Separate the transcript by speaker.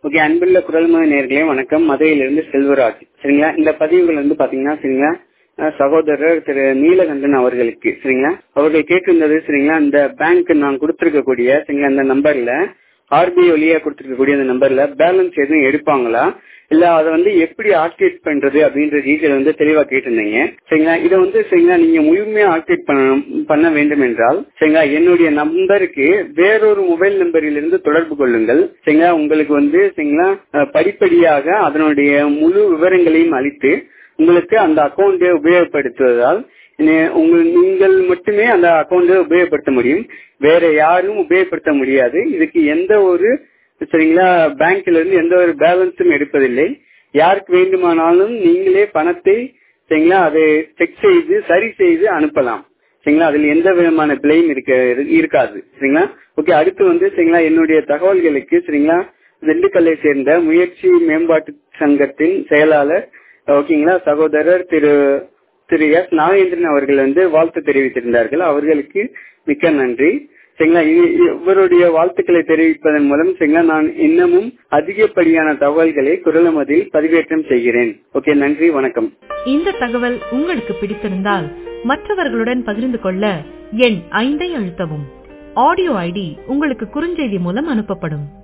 Speaker 1: okay அன்புள்ள குரல்மொழி நேர்களே வணக்கம் மதுரையிலிருந்து செல்வராஜ் சரிங்களா இந்த பதிவுகள் வந்து பாத்தீங்கன்னா சரிங்களா அஹ் சகோதரர் திரு நீலகண்டன் அவர்களுக்கு சரிங்களா அவர்கள் கேட்டிருந்தது சரிங்களா இந்த பேங்க் நான் கொடுத்திருக்கக்கூடிய சரிங்களா இந்த நம்பர்ல ஆர்பிஐ வழியா கொடுத்திருக்கக்கூடிய அந்த நம்பர்ல பேலன்ஸ் எதுவும் எடுப்பாங்களா இல்ல அதை வந்து எப்படி ஆக்டிவேட் பண்றது அப்படின்ற டீட்டெயில் வந்து தெளிவா கேட்டிருந்தீங்க சரிங்களா இதை வந்து சரிங்களா நீங்க முழுமையா ஆக்டிவேட் பண்ண பண்ண வேண்டும் என்றால் சரிங்களா என்னுடைய நம்பருக்கு வேறொரு மொபைல் நம்பரில் இருந்து தொடர்பு கொள்ளுங்கள் சரிங்களா உங்களுக்கு வந்து சரிங்களா அஹ் படிப்படியாக அதனுடைய முழு விவரங்களையும் அளித்து உங்களுக்கு அந்த அக்கௌண்டை உபயோகப்படுத்துவதால் இனி- உங்கள் நீங்கள் மட்டுமே அந்த அக்கௌண்டை உபயோகப்படுத்த முடியும் வேற யாரும் உபயோகப்படுத்த முடியாது இதுக்கு எந்த ஒரு சரிங்களா பேங்க்ல இருந்து எந்த ஒரு பேலன்ஸும் எடுப்பதில்லை யாருக்கு வேண்டுமானாலும் நீங்களே பணத்தை சரிங்களா அதை செக் செய்து சரி செய்து அனுப்பலாம் சரிங்களா அதுல எந்த விதமான பிளேம் இருக்க இருக்காது சரிங்களா ஓகே அடுத்து வந்து சரிங்களா என்னுடைய தகவல்களுக்கு சரிங்களா திண்டுக்கல்லை சேர்ந்த முயற்சி மேம்பாட்டு சங்கத்தின் செயலாளர் ஓகேங்களா சகோதரர் திரு திரு எஸ் நாகேந்திரன் அவர்கள் வந்து வாழ்த்து தெரிவித்திருந்தார்கள் அவர்களுக்கு மிக்க நன்றி சரிங்களா இ- இவருடைய வாழ்த்துக்களை தெரிவிப்பதன் மூலம் சரிங்களா நான் இன்னமும் அதிகப்படியான தகவல்களை குரலமதில் பதிவேற்றம் செய்கிறேன் ஓகே நன்றி வணக்கம்
Speaker 2: இந்த தகவல் உங்களுக்கு பிடித்திருந்தால் மற்றவர்களுடன் பகிர்ந்து கொள்ள எண் ஐந்தை அழுத்தவும் ஆடியோ ஐடி உங்களுக்கு குறுஞ்செய்தி மூலம் அனுப்பப்படும்